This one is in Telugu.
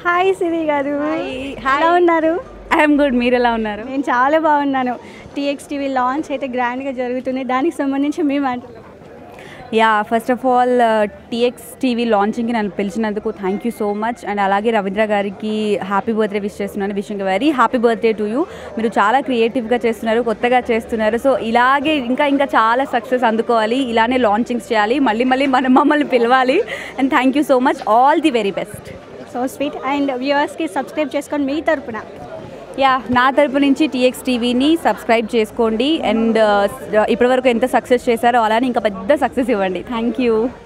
హాయ్ సిరి గారు హాయ్. ఎలా ఉన్నారు ఐఎమ్ గుడ్ మీరు ఎలా ఉన్నారు నేను చాలా బాగున్నాను టీఎక్స్ టీవీ లాంచ్ అయితే గ్రాండ్గా జరుగుతుంది దానికి సంబంధించి మేము అంటున్నాం yeah first of all TX TV లాంచింగ్కి నన్ను పిలిచినందుకు thank you so much and అలాగే రవీంద్ర గారికి హ్యాపీ బర్త్డే విష్ చేస్తున్నాను wishing very happy birthday to you మీరు చాలా క్రియేటివ్గా చేస్తున్నారు కొత్తగా చేస్తున్నారు సో ఇలాగే ఇంకా ఇంకా చాలా సక్సెస్ అందుకోవాలి ఇలానే లాంచింగ్స్ చేయాలి మళ్ళీ మళ్ళీ మన మమ్మల్ని పిలవాలి and thank you so much all the very best so sweet and వ్యూవర్స్కి సబ్స్క్రైబ్ చేసుకొని మీ తరపున యా నా తరపు నుంచి టీఎక్స్ టీవీని సబ్స్క్రైబ్ చేసుకోండి అండ్ ఇప్పటివరకు ఎంత సక్సెస్ చేశారో అలానే ఇంకా పెద్ద సక్సెస్ ఇవ్వండి థ్యాంక్ యూ